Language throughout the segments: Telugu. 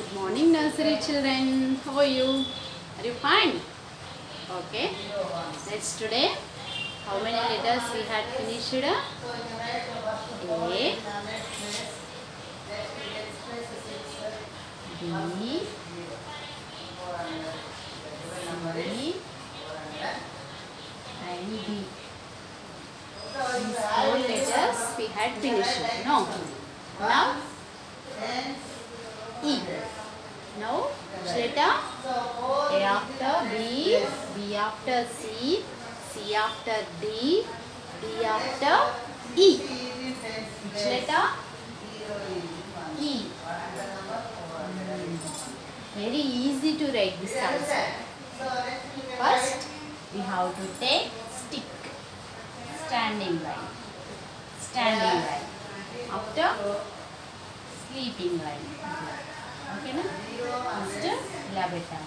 Good morning, nursery children. How are you? Are you fine? Okay. Let's today. How many letters we had finished? A, B, C, and D. These four letters we had finished. No. Now E. Now which letter? A after B, B after C, C after D, D after E. Which letter? E. Hmm. Very easy to write this also. First, we have to take stick, standing line, standing line. After, sleeping line ఓకేనా ఫస్ట్ ఇలా పెట్టాము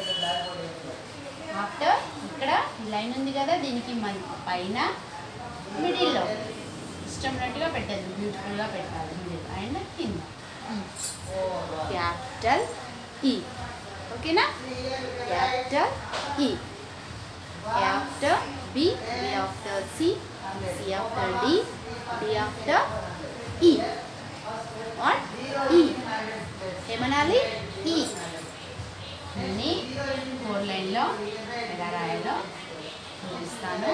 ఆఫ్టర్ ఇక్కడ ఈ లైన్ ఉంది కదా దీనికి మన పైన మిడిల్లో ఇష్టమైనట్టుగా పెట్టద్దు బ్యూటిఫుల్గా పెట్టాలి మిడిల్ అండ్ కింద క్యాపిటల్ ఈ ఓకేనా క్యాపిటల్ ఈ after B, B after C, C after D, D after E. What? E. ఏమనాలి ఈ అన్ని ఫోర్ లైన్లో ఎలా రాయాలో చూపిస్తాను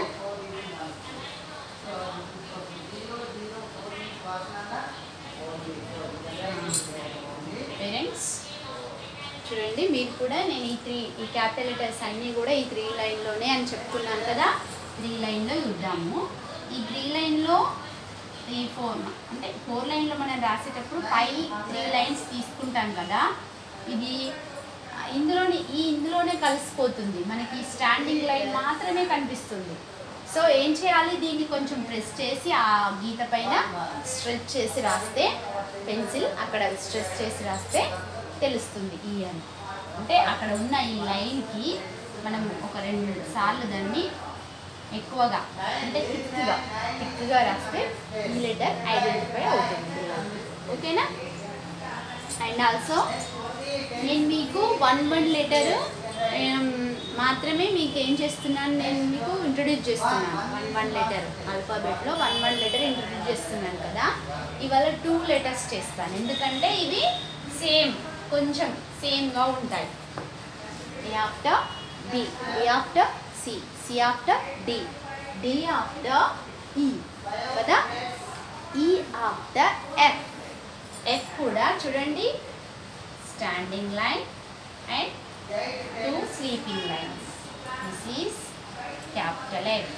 పేరెంట్స్ చూడండి మీరు కూడా నేను ఈ త్రీ ఈ క్యాపిటల్ లెటర్స్ అన్నీ కూడా ఈ త్రీ లైన్లోనే అని చెప్పుకున్నాను కదా త్రీ లైన్లో చూద్దాము ఈ త్రీ లైన్లో ఈ ఫోర్ అంటే ఫోర్ లైన్లో మనం రాసేటప్పుడు పై త్రీ లైన్స్ తీసుకుంటాం కదా ఇది ఆ, ఇందులోనే ఈ ఇందులోనే కలిసిపోతుంది మనకి స్టాండింగ్ లైన్ మాత్రమే కనిపిస్తుంది సో ఏం చేయాలి దీన్ని కొంచెం ప్రెస్ చేసి ఆ గీత పైన స్ట్రెచ్ చేసి రాస్తే పెన్సిల్ అక్కడ స్ట్రెచ్ చేసి రాస్తే తెలుస్తుంది ఈ అని అంటే అక్కడ ఉన్న ఈ లైన్కి మనం ఒక రెండు సార్లు దాన్ని ఎక్కువగా అంటే థిక్గా థిక్గా రాస్తే ఈ లెటర్ ఐడెంటిఫై అవుతుంది ఓకేనా అండ్ ఆల్సో నేను మీకు వన్ వన్ లెటర్ మాత్రమే మీకు ఏం చేస్తున్నాను నేను మీకు ఇంట్రొడ్యూస్ చేస్తున్నాను వన్ వన్ లెటర్ ఆల్ఫాబెట్లో వన్ వన్ లెటర్ ఇంట్రొడ్యూస్ చేస్తున్నాను కదా ఇవాళ టూ లెటర్స్ చేస్తాను ఎందుకంటే ఇవి సేమ్ కొంచెం సేమ్గా ఉంటాయి A after B A after C C after D D after E కదా ఈ ఆఫ్టర్ ఎఫ్ ఎఫ్ కూడా చూడండి standing line and two sleeping lines this is capital F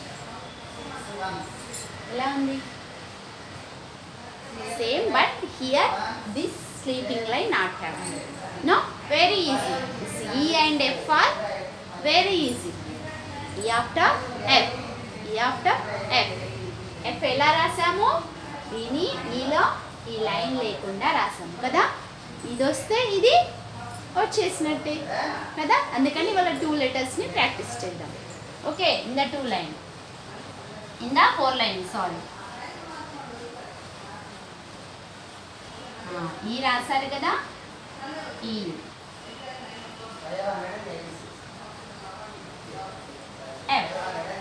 ఎలా ఉంది same but here this sleeping line not have no very easy E and F are very easy E after F E after F F ఎలా రాసాము దీని ఈలో ఈ లైన్ లేకుండా రాసాము కదా ఇది వస్తే ఇది వచ్చేసినట్టే కదా అందుకని వాళ్ళ టూ లెటర్స్ని ప్రాక్టీస్ చేద్దాం okay in the two line in the four line sorry E రాశారు కదా ఈ ఎఫ్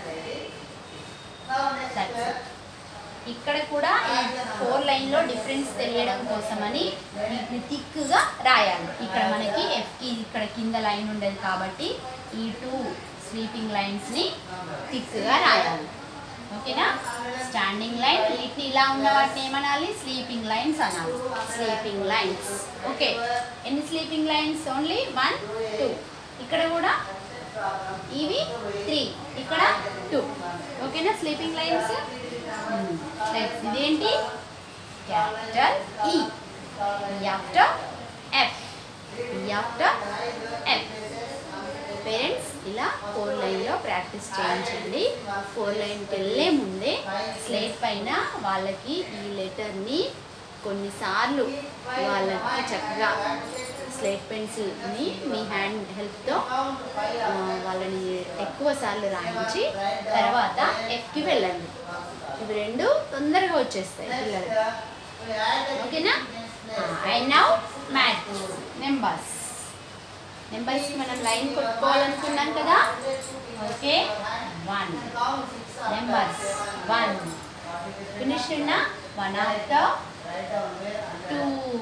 That's it. ఇక్కడ కూడా ఈ ఫోర్ లైన్లో డిఫరెన్స్ తెలియడం కోసమని వీటిని థిక్గా రాయాలి ఇక్కడ మనకి ఎఫ్కి ఇక్కడ కింద లైన్ ఉండేది కాబట్టి ఈ టూ స్లీపింగ్ లైన్స్ని థిక్గా రాయాలి ఓకేనా స్టాండింగ్ లైన్ వీటిని ఇలా ఉన్న వాటిని ఏమనాలి స్లీపింగ్ లైన్స్ అనాలి స్లీపింగ్ లైన్స్ ఓకే ఎన్ని sleeping lines only one two ఇక్కడ కూడా ఇవి త్రీ ఇక్కడ టూ ఓకేనా స్లీపింగ్ లైన్స్ నెక్స్ట్ ఇదేంటి capital E E after F E after F parents ఇలా ఫోర్ లైన్లో ప్రాక్టీస్ చేయించండి ఫోర్ లైన్కి వెళ్ళే ముందే స్లేట్ పైన వాళ్ళకి ఈ లెటర్ని కొన్నిసార్లు వాళ్ళకి చక్కగా స్లేట్ పెన్సిల్ని మీ హ్యాండ్ హెల్ప్తో వాళ్ళని ఎక్కువ సార్లు రాయించి తర్వాత ఎఫ్కి వెళ్ళండి ఇవి రెండు తొందరగా వచ్చేస్తాయి పిల్లలకి ఓకేనా అండ్ నౌ మ్యాథ్స్ నెంబర్స్ నెంబర్స్కి మనం లైన్ కొట్టుకోవాలనుకున్నాం కదా okay one numbers one finish one after two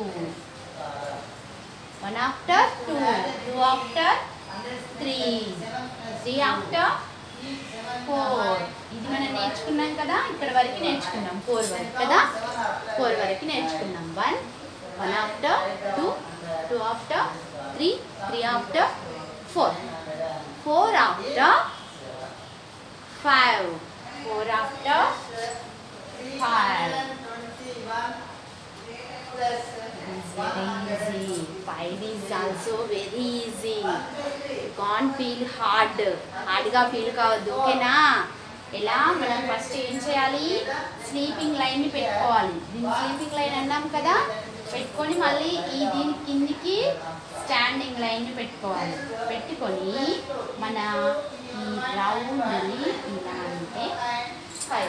one after two two after three three after four ఇది మనం నేర్చుకున్నాం కదా ఇక్కడ వరకు నేర్చుకున్నాం ఫోర్ వరకు కదా ఫోర్ వరకు నేర్చుకున్నాం one one after two two after three three after four four after five four after five very easy. Five is also very easy. You can't feel hard. హార్డ్గా ఫీల్ కావద్దు ఓకేనా ఎలా మనం ఫస్ట్ ఏం చేయాలి స్లీపింగ్ లైన్ని పెట్టుకోవాలి దీన్ని స్లీపింగ్ లైన్ అన్నాం కదా పెట్టుకొని మళ్ళీ ఈ దీని కిందికి స్టాండింగ్ లైన్ని పెట్టుకోవాలి పెట్టుకొని మన ఈ రౌండ్ని ఇలా అంటే ఫైవ్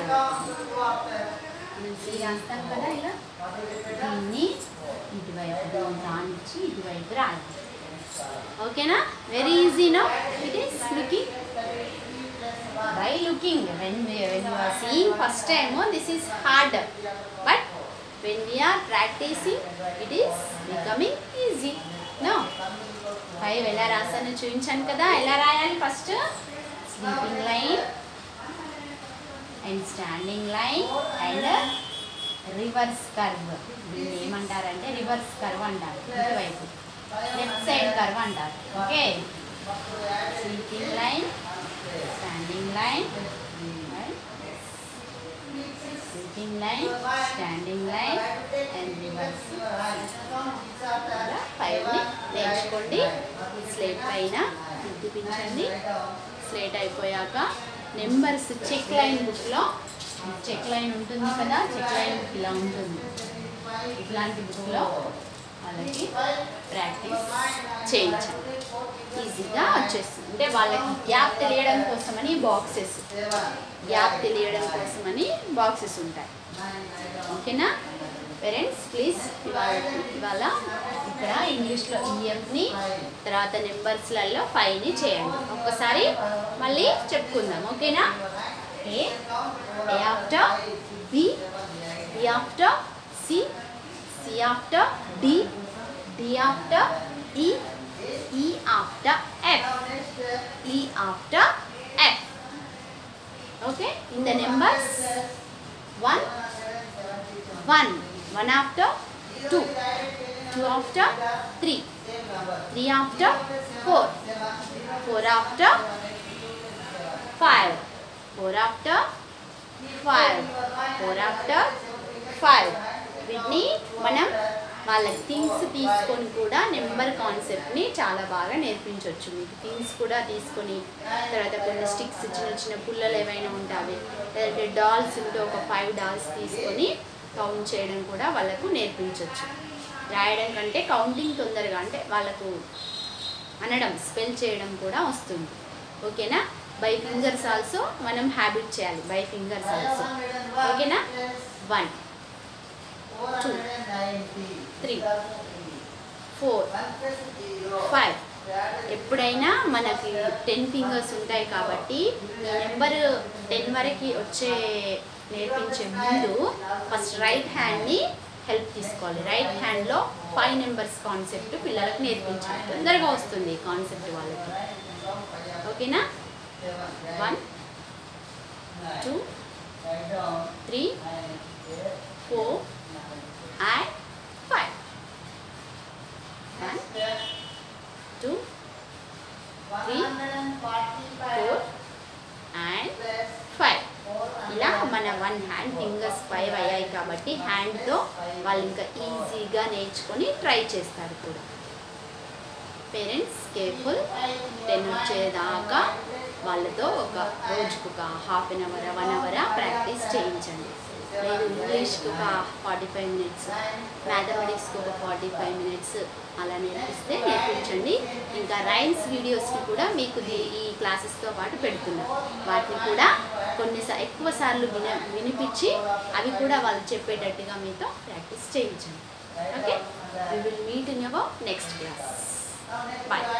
మనం రాస్తాం కదా ఇలా దీన్ని ఇటువైపు రానిచ్చి ఇటువైపు రాయాలి ఓకేనా వెరీ ఈజీనా it is looking by looking when when you are seeing first time this is hard but when we are practicing it is becoming easy no five ఎలా రాసానో చూపించాను కదా ఎలా రాయాలి first sleeping line and standing line and reverse curve దీన్ని ఏమంటారంటే రివర్స్ కర్వ్ అంటారు ఇటువైపు లెఫ్ట్ సైడ్ కర్వ్ అంటారు okay sleeping line standing line sleeping line standing line and reverse ఫైవ్ని నేర్చుకోండి స్లేట్ పైన చూపించండి స్లేట్ అయిపోయాక నెంబర్స్ చెక్ లైన్ బుక్లో చెక్ లైన్ ఉంటుంది కదా చెక్ లైన్ బుక్ ఇలా ఉంటుంది ఇట్లాంటి బుక్లో వాళ్ళకి ప్రాక్టీస్ చేయించాలి ఈజీగా వచ్చేస్తుంది అంటే వాళ్ళకి గ్యాప్ తెలియడం కోసమని బాక్సెస్ గ్యాప్ తెలియడం కోసమని బాక్సెస్ ఉంటాయి ఓకేనా పేరెంట్స్ ప్లీజ్ ఇవాళ ఇవాళ ఇక్కడ ఇంగ్లీష్లో ఈఎఫ్ని తర్వాత నెంబర్స్లలో ఫైవ్ని చేయండి ఒక్కసారి మళ్ళీ చెప్పుకుందాం ఓకేనా A A after B B after C C after D D after E E after F E after F okay in the numbers one one one after two two after three three after four four after five four after five four after five వీటిని మనం వాళ్ళకి థింగ్స్ తీసుకొని కూడా నెంబర్ కాన్సెప్ట్ని చాలా బాగా నేర్పించవచ్చు మీకు థింగ్స్ కూడా తీసుకొని తర్వాత కొన్ని స్టిక్స్ చిన్న చిన్న పుల్లలు ఏవైనా ఉంటాయి లేదంటే డాల్స్ ఉంటే ఒక ఫైవ్ డాల్స్ తీసుకొని కౌంట్ చేయడం కూడా వాళ్ళకు నేర్పించవచ్చు రాయడం కంటే కౌంటింగ్ తొందరగా అంటే వాళ్ళకు అనడం స్పెల్ చేయడం కూడా వస్తుంది ఓకేనా బై ఫింగర్స్ ఆల్సో మనం హ్యాబిట్ చేయాలి బై ఫింగర్స్ ఆల్సో ఓకేనా one two three four five ఎప్పుడైనా మనకి టెన్ ఫింగర్స్ ఉంటాయి కాబట్టి ఈ నెంబర్ టెన్ వరకు వచ్చే నేర్పించే ముందు ఫస్ట్ రైట్ హ్యాండ్ని హెల్ప్ తీసుకోవాలి రైట్ హ్యాండ్లో ఫైవ్ నెంబర్స్ కాన్సెప్ట్ పిల్లలకు నేర్పించాలి తొందరగా వస్తుంది ఈ కాన్సెప్ట్ వాళ్ళకి ఓకేనా one two three four and five one two three four and five ఇలా మన వన్ హ్యాండ్ ఫింగర్స్ ఫైవ్ అయ్యాయి కాబట్టి హ్యాండ్తో వాళ్ళు ఇంకా ఈజీగా నేర్చుకొని ట్రై చేస్తారు కూడా పేరెంట్స్ కేర్ఫుల్ టెన్ వచ్చేదాకా వాళ్ళతో ఒక రోజుకు ఒక half an hour one hour practice చేయించండి లేదు ఇంగ్లీష్కి ఒక ఫార్టీ ఫైవ్ మినిట్స్ మ్యాథమెటిక్స్కి ఒక ఫార్టీ ఫైవ్ మినిట్స్ అలా నేర్పిస్తే నేర్పించండి ఇంకా రైమ్స్ వీడియోస్ని కూడా మీకు దీ- ఈ క్లాసెస్తో పాటు పెడుతున్నాం వాటిని కూడా కొన్ని ఎక్కువ సార్లు విన వినిపించి అవి కూడా వాళ్ళు చెప్పేటట్టుగా మీతో ప్రాక్టీస్ చేయించండి okay will meet in your next class bye